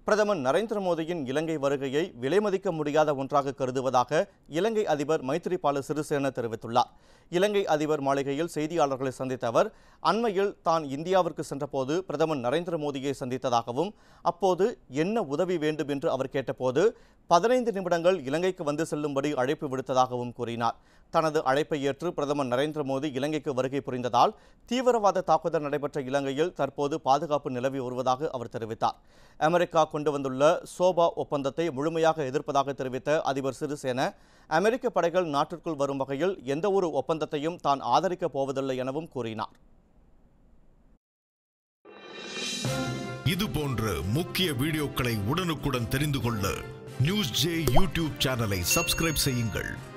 பிரதமர் நரேந்திர மோடியின் இலங்கை வருகையை விலைமதிக்க முடியாத ஒன்றாக கருதுவதாக இலங்கை அதிபர் மைத்ரிபால சிறிசேன தெரிவித்துள்ளார் இலங்கை அதிபர் மாளிகையில் செய்தியாளர்களை சந்தித்த அவர் அண்மையில் தான் இந்தியாவிற்கு சென்றபோது பிரதமர் நரேந்திர மோடியை சந்தித்ததாகவும் அப்போது என்ன உதவி வேண்டும் என்று அவர் கேட்டபோது பதினைந்து நிமிடங்கள் இலங்கைக்கு வந்து செல்லும்படி அழைப்பு விடுத்ததாகவும் கூறினார் தனது அழைப்பை ஏற்று பிரதமர் நரேந்திர மோடி இலங்கைக்கு வருகை புரிந்ததால் தீவிரவாத தாக்குதல் நடைபெற்ற இலங்கையில் தற்போது பாதுகாப்பு நிலவி வருவதாக அவர் தெரிவித்தார் அமெரிக்கா கொண்டு வந்துள்ள சோபா ஒப்பந்தத்தை முழுமையாக எதிர்ப்பதாக தெரிவித்த அதிபர் சிறிசேன அமெரிக்க படைகள் நாட்டிற்குள் வரும் வகையில் எந்த ஒரு ஒப்பந்தத்தையும் தான் ஆதரிக்கப் போவதில்லை எனவும் கூறினார் இது போன்ற முக்கிய வீடியோக்களை உடனுக்குடன் தெரிந்து கொள்ள நியூஸ் ஜே யூடியூப் சேனலை சப்ஸ்கிரைப் செய்யுங்கள்